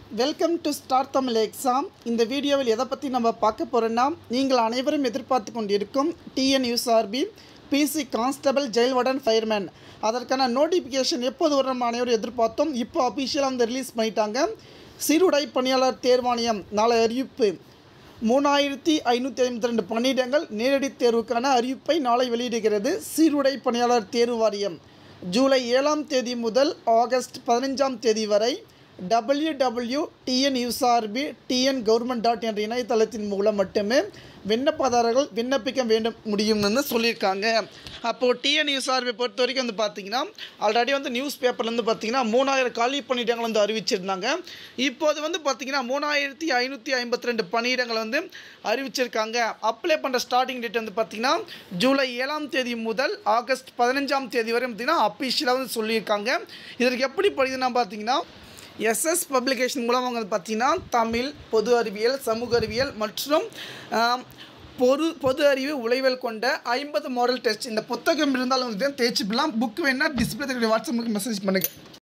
welcome to star Tamil exam இந்த வீடியோவில் எதை பற்றி நம்ம பார்க்க போகிறோன்னா நீங்கள் அனைவரும் எதிர்பார்த்து கொண்டிருக்கும் TNUSRB PC constable jail warden fireman அதற்கான நோட்டிஃபிகேஷன் எப்போது வரும் நம்ம அனைவரும் எதிர்பார்த்தோம் இப்போ அஃபிஷியலாக வந்து ரிலீஸ் பண்ணிட்டாங்க சீருடை பணியாளர் தேர்வாணையம் நாளை அறிவிப்பு மூணாயிரத்தி ஐநூற்றி ஐம்பத்தி ரெண்டு பணியிடங்கள் நேரடி தேர்வுக்கான அறிவிப்பை நாளை வெளியிடுகிறது சீருடை பணியாளர் தேர்வு வாரியம் ஜூலை ஏழாம் தேதி முதல் ஆகஸ்ட் பதினஞ்சாம் தேதி வரை W W TN USRB TN government dot என்ற இணையதளத்தின் மூலம் மட்டுமே விண்ணப்பதாரர்கள் விண்ணப்பிக்க வேண்டும் முடியும்னு சொல்லியிருக்காங்க அப்போது டிஎன் யூசார்பி பொறுத்த வரைக்கும் வந்து பார்த்தீங்கன்னா ஆல்ரெடி வந்து நியூஸ் பேப்பரில் வந்து பார்த்தீங்கன்னா மூணாயிரம் காலி பணியிடங்கள் வந்து அறிவிச்சிருந்தாங்க இப்போது வந்து பார்த்தீங்கன்னா மூணாயிரத்தி ஐநூற்றி ஐம்பத்தி ரெண்டு பணியிடங்கள் வந்து அறிவிச்சிருக்காங்க அப்ளை பண்ணுற ஸ்டார்டிங் டேட் வந்து பார்த்தீங்கன்னா ஜூலை ஏழாம் தேதி முதல் ஆகஸ்ட் பதினஞ்சாம் தேதி வரை பார்த்தீங்கன்னா அஃபிஷியலாக வந்து சொல்லியிருக்காங்க இதற்கு எப்படி படிக்குதுன்னா பார்த்தீங்கன்னா எஸ்எஸ் பப்ளிகேஷன் மூலம் வந்து பார்த்தீங்கன்னா தமிழ் பொது அறிவியல் சமூக அறிவியல் மற்றும் ஆம், பொது பொது அறிவு உழைவியல் கொண்ட ஐம்பது மாடல் டெஸ்ட் இந்த புத்தகம் இருந்தாலும் வந்து தேய்ச்சிப்பலாம் புக் வேணால் டிஸ்பிளே வாட்ஸ்அப்புக்கு மெசேஜ் பண்ணுங்கள்